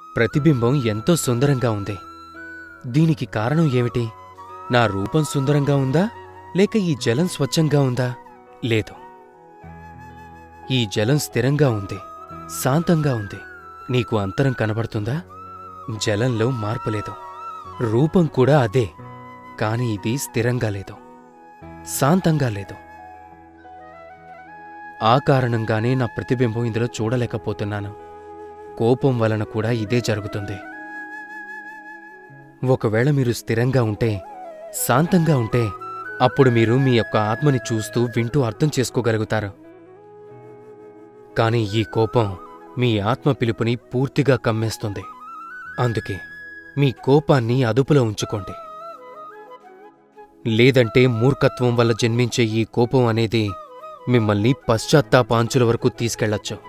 ప్రతిబింబం ఎంతో సుందరంగా ఉంది దీనికి కారణం ఏమిటి నా రూపం సుందరంగా ఉందా లేక ఈ జలం స్వచ్ఛంగా ఉందా లేదు ఈ జలం స్థిరంగా ఉంది శాంతంగా ఉంది నీకు అంతరం కనబడుతుందా జలంలో మార్పు లేదు రూపం కూడా అదే కాని ఇది స్థిరంగా లేదు శాంతంగా లేదు ఆ కారణంగానే నా ప్రతిబింబం ఇందులో చూడలేకపోతున్నాను కోపం వలన కూడా ఇదే జరుగుతుంది ఒకవేళ మీరు స్థిరంగా ఉంటే శాంతంగా ఉంటే అప్పుడు మీరు మీ యొక్క ఆత్మని చూస్తూ వింటూ అర్థం చేసుకోగలుగుతారు కానీ ఈ కోపం మీ ఆత్మ పిలుపుని పూర్తిగా కమ్మేస్తుంది అందుకే మీ కోపాన్ని అదుపులో ఉంచుకోండి లేదంటే మూర్ఖత్వం వల్ల జన్మించే ఈ కోపం అనేది మిమ్మల్ని పశ్చాత్తాపాంచుల వరకు తీసుకెళ్లొచ్చు